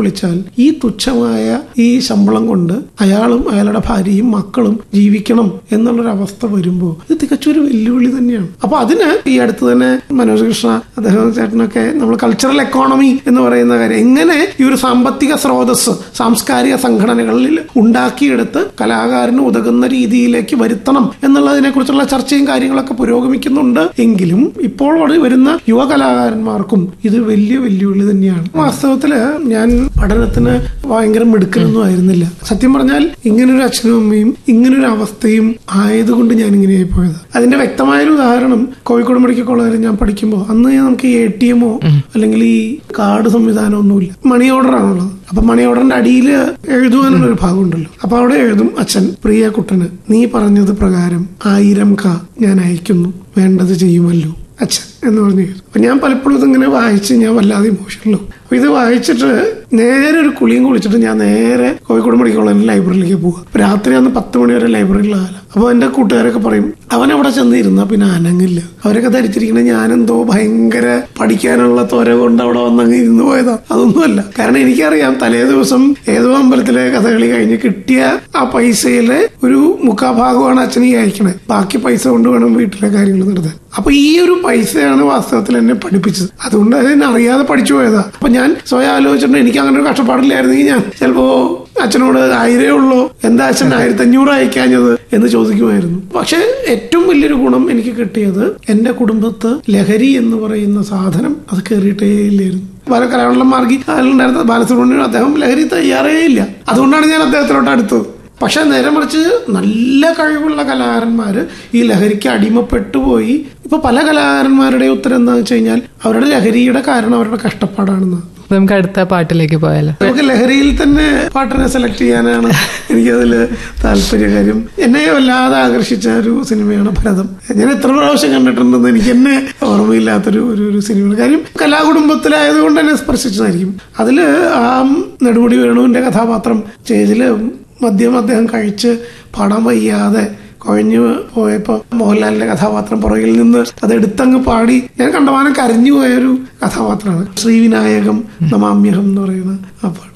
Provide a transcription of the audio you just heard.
വിളിച്ചാൽ ഈ തുച്ഛമായ ഈ ശമ്പളം കൊണ്ട് അയാളും അയാളുടെ ഭാര്യയും മക്കളും ജീവിക്കണം എന്നുള്ളൊരു അവസ്ഥ വരുമ്പോൾ ഇത് തികച്ചൊരു വെല്ലുവിളി തന്നെയാണ് അപ്പൊ അതിന് ഈ അടുത്ത് തന്നെ മനോജ് കൃഷ്ണ അദ്ദേഹം ചേട്ടനൊക്കെ നമ്മൾ കൾച്ചറൽ എക്കോണമി എന്ന് പറയുന്ന കാര്യം എങ്ങനെ ഈ ഒരു സാമ്പത്തിക സ്രോതസ് സാംസ്കാരിക സംഘടനകളിൽ ഉണ്ടാക്കിയെടുത്ത് കലാകാരന് ഉതകുന്ന രീതിയിലേക്ക് വരുത്തണം എന്നുള്ളതിനെ കുറിച്ചുള്ള ചർച്ചയും കാര്യങ്ങളൊക്കെ പുരോഗമിക്കുന്നുണ്ട് എങ്കിലും ഇപ്പോൾ വഴി വരുന്ന യുവ കലാകാരന്മാർക്കും ഇത് വലിയ വെല്ലുവിളി തന്നെയാണ് വാസ്തവത്തില് ഞാൻ പഠനത്തിന് ഭയങ്കര മിടുക്കലൊന്നും ആയിരുന്നില്ല സത്യം പറഞ്ഞാൽ ഇങ്ങനൊരു അച്ഛനും അമ്മയും ഇങ്ങനൊരു അവസ്ഥയും ആയതുകൊണ്ട് ഞാൻ ഇങ്ങനെയായി പോയത് അതിന്റെ വ്യക്തമായ ഒരു ഉദാഹരണം കോഴിക്കോട് മെഡിക്കൽ കോളേജിൽ ഞാൻ പഠിക്കുമ്പോൾ അന്ന് നമുക്ക് എ ടി എമ്മോ അല്ലെങ്കിൽ ഈ കാർഡ് സംവിധാനം ഒന്നുമില്ല മണി ഓർഡർ ആണുള്ളത് അപ്പൊ മണി ഓർഡറിന്റെ അടിയിൽ എഴുതുവാനുള്ള ഒരു ഭാഗം ഉണ്ടല്ലോ അപ്പൊ അവിടെ എഴുതും അച്ഛൻ പ്രിയ കുട്ടന് നീ പറഞ്ഞത് പ്രകാരം ആയിരം ക ഞാൻ അയക്കുന്നു വേണ്ടത് ചെയ്യുമല്ലോ അച്ഛൻ എന്ന് പറഞ്ഞു അപ്പൊ ഞാൻ പലപ്പോഴും ഇതിങ്ങനെ വായിച്ച് ഞാൻ വല്ലാതെ ഇമോഷണലും അപ്പൊ ഇത് വായിച്ചിട്ട് നേരെ ഒരു കുളിയും കുളിച്ചിട്ട് ഞാൻ നേരെ കോഴിക്കോട് മെഡിക്കൽ കോളേജിൽ ലൈബ്രറിയിലേക്ക് പോവാം അപ്പൊ രാത്രി അന്ന് പത്ത് മണി വരെ ലൈബ്രറിയിലാകാല അപ്പൊ എന്റെ കൂട്ടുകാരൊക്കെ പറയും അവൻ അവിടെ ചെന്നിരുന്ന പിന്നെ അനങ്ങില്ല അവരൊക്കെ ധരിച്ചിരിക്കണ ഞാനെന്തോ ഭയങ്കര പഠിക്കാനുള്ള ത്വര കൊണ്ട് അവിടെ വന്നങ്ങ് ഇരുന്ന് പോയതാ അതൊന്നുമല്ല കാരണം എനിക്കറിയാം തലേ ദിവസം ഏതോ അമ്പലത്തിലെ കഥകളി കഴിഞ്ഞ് കിട്ടിയ ആ പൈസയിലെ ഒരു മുക്കാഭാഗമാണ് അച്ഛൻ ഈ അയക്കണേ ബാക്കി പൈസ കൊണ്ട് വേണം വീട്ടിലെ കാര്യങ്ങൾ നടത്താൻ അപ്പൊ ഈ ഒരു പൈസയാണ് വാസ്തവത്തിൽ എന്നെ പഠിപ്പിച്ചത് അതുകൊണ്ട് അതിനെ അറിയാതെ പഠിച്ചു പോയതാ അപ്പൊ ഞാൻ സ്വയം ആലോചിച്ചിട്ടുണ്ട് എനിക്ക് അങ്ങനെ ഒരു കഷ്ടപ്പാടില്ലായിരുന്നെങ്കിൽ ഞാൻ ചിലപ്പോ അച്ഛനോട് ആയിരേ ഉള്ളൂ എന്താ അച്ഛൻ ആയിരത്തി അഞ്ഞൂറ് അയക്കാഞ്ഞത് എന്ന് ചോദിക്കുമായിരുന്നു പക്ഷെ ഏറ്റവും വലിയൊരു ഗുണം എനിക്ക് കിട്ടിയത് എന്റെ കുടുംബത്ത് ലഹരി എന്ന് പറയുന്ന സാധനം അത് കയറിയിട്ടേ ഇല്ലായിരുന്നു പല കലാമണ്ഡലന്മാർക്ക് അതിലുണ്ടായിരുന്ന ബാലസുബ്രഹ്മണ്യം അദ്ദേഹം ലഹരി തയ്യാറേ ഇല്ല അതുകൊണ്ടാണ് ഞാൻ അദ്ദേഹത്തിലോട്ട് അടുത്തത് പക്ഷെ നേരെ മറിച്ച് നല്ല കഴിവുള്ള കലാകാരന്മാര് ഈ ലഹരിക്ക് അടിമപ്പെട്ടു പോയി ഇപ്പൊ പല കലാകാരന്മാരുടെ ഉത്തരം എന്താണെന്ന് വെച്ച് കഴിഞ്ഞാൽ അവരുടെ ലഹരിയുടെ കാരണം അവരുടെ കഷ്ടപ്പാടാണെന്ന് നമുക്ക് അടുത്ത പാട്ടിലേക്ക് പോയാലോ നമുക്ക് ലഹരിയിൽ തന്നെ പാട്ടിനെ സെലക്ട് ചെയ്യാനാണ് എനിക്കതിൽ താല്പര്യകാര്യം എന്നെ വല്ലാതെ ആകർഷിച്ച ഒരു സിനിമയാണ് ഭരതം ഞാൻ എത്ര പ്രാവശ്യം കണ്ടിട്ടുണ്ടെന്ന് എനിക്ക് എന്നെ ഓർമ്മയില്ലാത്തൊരു ഒരു ഒരു സിനിമയാണ് കാര്യം കലാകുടുംബത്തിലായതുകൊണ്ട് എന്നെ സ്പർശിച്ചതായിരിക്കും അതില് ആ നെടുമുടി വേണുവിന്റെ കഥാപാത്രം സ്റ്റേജില് മദ്യം അദ്ദേഹം കഴിച്ച് പാടാൻ വയ്യാതെ കുഴഞ്ഞു പോയപ്പോ മോഹൻലാലിന്റെ കഥാപാത്രം പുറകിൽ നിന്ന് അത് എടുത്തങ്ങ് പാടി ഞാൻ കണ്ടമാനം കരഞ്ഞു പോയൊരു കഥാപാത്രമാണ് ശ്രീവിനായകം നമാമ്യഹം എന്ന് പറയുന്ന ആ പാട്ട്